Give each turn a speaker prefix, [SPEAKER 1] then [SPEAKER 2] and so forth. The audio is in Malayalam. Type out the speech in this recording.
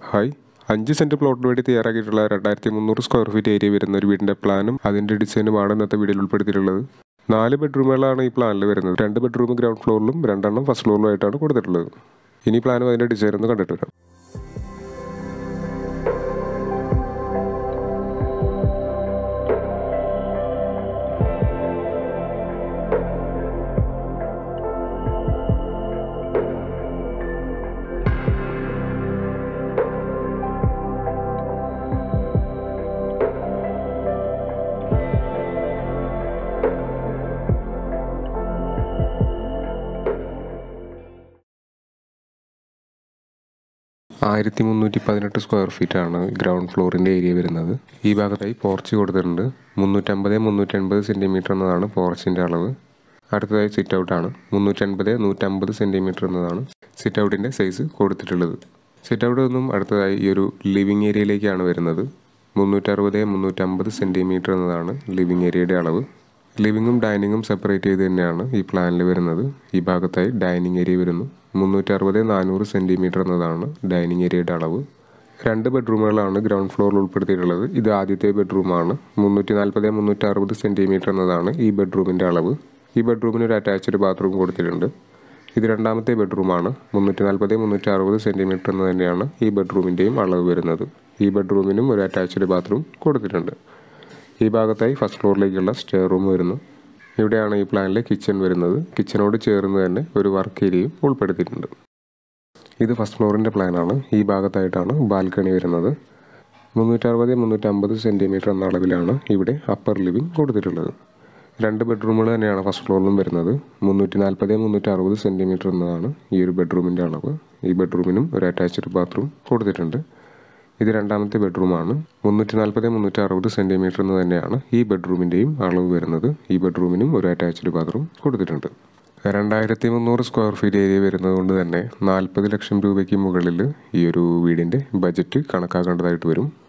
[SPEAKER 1] ഹായ് അഞ്ച് സെൻറ്റ് പ്ലോട്ടിന് വേണ്ടി തയ്യാറാക്കിയിട്ടുള്ള രണ്ടായിരത്തി മുന്നൂറ് സ്ക്വയർ ഫീറ്റ് ഏരിയ വരുന്ന ഒരു വീടിൻ്റെ പ്ലാനും അതിൻ്റെ ഡിസൈനുമാണ് ഇന്നത്തെ വീഡിയോയിൽ ഉൾപ്പെടുത്തിയിട്ടുള്ളത് നാല് ബെഡ്റൂമുകളാണ് ഈ പ്ലാനിൽ വരുന്നത് രണ്ട് ബെഡ്റൂം ഗ്രൗണ്ട് ഫ്ലോറിലും രണ്ടെണ്ണം ഫസ്റ്റ് ഫ്ലോറിലും ആയിട്ടാണ് കൊടുത്തിട്ടുള്ളത് ഇനി പ്ലാനും അതിൻ്റെ ഡിസൈൻ ഒന്ന് കണ്ടിട്ട് വരാം ആയിരത്തി മുന്നൂറ്റി പതിനെട്ട് സ്ക്വയർ ഫീറ്റ് ആണ് ഗ്രൗണ്ട് ഫ്ലോറിൻ്റെ ഏരിയ വരുന്നത് ഈ ഭാഗത്തായി പോർച്ച് കൊടുത്തിട്ടുണ്ട് മുന്നൂറ്റമ്പത് മുന്നൂറ്റൻപത് സെൻറ്റിമീറ്റർ എന്നതാണ് പോർച്ചിൻ്റെ അളവ് അടുത്തതായി സിറ്റ് ഔട്ടാണ് മുന്നൂറ്റൻപത് നൂറ്റമ്പത് സെൻറ്റിമീറ്റർ എന്നതാണ് സിറ്റ് ഔട്ടിൻ്റെ സൈസ് കൊടുത്തിട്ടുള്ളത് സിറ്റ് ഔട്ട് നിന്നും അടുത്തതായി ഈ ഒരു ലിവിങ് ഏരിയയിലേക്കാണ് വരുന്നത് മുന്നൂറ്ററുപത് മുന്നൂറ്റമ്പത് സെൻറ്റിമീറ്റർ എന്നതാണ് ലിവിങ് ഏരിയയുടെ അളവ് ലിവിങ്ങും ഡൈനിങ്ങും സെപ്പറേറ്റ് ചെയ്ത് തന്നെയാണ് ഈ പ്ലാനിൽ വരുന്നത് ഈ ഭാഗത്തായി ഡൈനിങ് ഏരിയ വരുന്നു മുന്നൂറ്ററുപത് നാനൂറ് സെൻറ്റിമീറ്റർ എന്നതാണ് ഡൈനിങ് ഏരിയയുടെ അളവ് രണ്ട് ബെഡ്റൂമുകളാണ് ഗ്രൗണ്ട് ഫ്ലോറിൽ ഉൾപ്പെടുത്തിയിട്ടുള്ളത് ഇത് ആദ്യത്തെ ബെഡ്റൂമാണ് മുന്നൂറ്റി നാൽപ്പത് മുന്നൂറ്റി അറുപത് സെൻറ്റിമീറ്റർ എന്നതാണ് ഈ ബെഡ്റൂമിൻ്റെ അളവ് ഈ ബെഡ്റൂമിന് ഒരു അറ്റാച്ച്ഡ് ബാത്റൂം കൊടുത്തിട്ടുണ്ട് ഇത് രണ്ടാമത്തെ ബെഡ്റൂമാണ് മുന്നൂറ്റി നാൽപ്പത് മുന്നൂറ്റി അറുപത് സെൻറ്റിമീറ്റർ എന്ന് തന്നെയാണ് ഈ ബെഡ്റൂമിൻ്റെയും അളവ് വരുന്നത് ഈ ബെഡ്റൂമിനും ഒരു അറ്റാച്ച്ഡ് ബാത്റൂം കൊടുത്തിട്ടുണ്ട് ഈ ഭാഗത്തായി ഫസ്റ്റ് ഫ്ലോറിലേക്കുള്ള സ്റ്റെയർ റൂം വരുന്നു ഇവിടെയാണ് ഈ പ്ലാനിലെ കിച്ചൺ വരുന്നത് കിച്ചനോട് ചേർന്ന് തന്നെ ഒരു വർക്ക് ഏരിയയും ഉൾപ്പെടുത്തിയിട്ടുണ്ട് ഇത് ഫസ്റ്റ് ഫ്ലോറിൻ്റെ പ്ലാനാണ് ഈ ഭാഗത്തായിട്ടാണ് ബാൽക്കണി വരുന്നത് മുന്നൂറ്ററുപത് മുന്നൂറ്റമ്പത് സെൻറ്റിമീറ്റർ എന്ന അളവിലാണ് ഇവിടെ അപ്പർ ലിവിങ് കൊടുത്തിട്ടുള്ളത് രണ്ട് ബെഡ്റൂമുകൾ തന്നെയാണ് ഫസ്റ്റ് ഫ്ലോറിലും വരുന്നത് മുന്നൂറ്റി നാൽപ്പത് മുന്നൂറ്റി അറുപത് സെൻറ്റിമീറ്റർ എന്നതാണ് ഈ ഒരു ബെഡ്റൂമിൻ്റെ അളവ് ഈ ബെഡ്റൂമിനും ഒരു അറ്റാച്ച്ഡ് ബാത്റൂം കൊടുത്തിട്ടുണ്ട് ഇത് രണ്ടാമത്തെ ബെഡ്റൂമാണ് മുന്നൂറ്റി നാൽപ്പത് മുന്നൂറ്റി അറുപത് സെൻറ്റിമീറ്റർ എന്ന് തന്നെയാണ് ഈ ബെഡ്റൂമിൻ്റെയും അളവ് വരുന്നത് ഈ ബെഡ്റൂമിനും ഒരു അറ്റാച്ച്ഡ് ബാത്റൂം കൊടുത്തിട്ടുണ്ട് രണ്ടായിരത്തി മുന്നൂറ് സ്ക്വയർ ഫീറ്റ് ഏരിയ വരുന്നത് കൊണ്ട് തന്നെ നാൽപ്പത് ലക്ഷം രൂപയ്ക്ക് മുകളിൽ ഈ ഒരു വീടിൻ്റെ ബജറ്റ് കണക്കാക്കേണ്ടതായിട്ട് വരും